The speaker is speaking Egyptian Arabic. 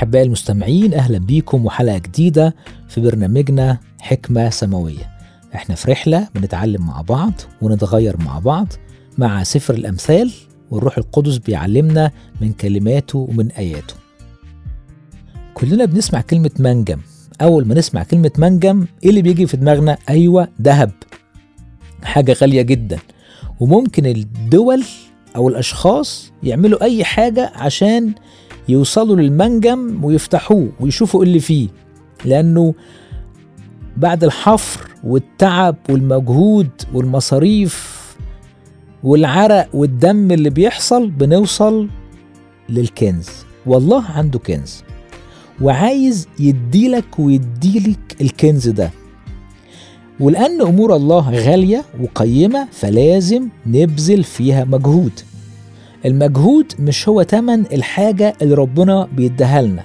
أحبائي المستمعين أهلا بيكم وحلقة جديدة في برنامجنا حكمة سماوية احنا في رحلة بنتعلم مع بعض ونتغير مع بعض مع سفر الأمثال والروح القدس بيعلمنا من كلماته ومن آياته كلنا بنسمع كلمة منجم أول ما نسمع كلمة منجم إيه اللي بيجي في دماغنا؟ أيوة دهب حاجة غالية جدا وممكن الدول أو الأشخاص يعملوا أي حاجة عشان يوصلوا للمنجم ويفتحوه ويشوفوا إيه اللي فيه لأنه بعد الحفر والتعب والمجهود والمصاريف والعرق والدم اللي بيحصل بنوصل للكنز والله عنده كنز وعايز يديلك ويديلك الكنز ده ولأن أمور الله غالية وقيمة فلازم نبذل فيها مجهود المجهود مش هو تمن الحاجة اللي ربنا بيديها لنا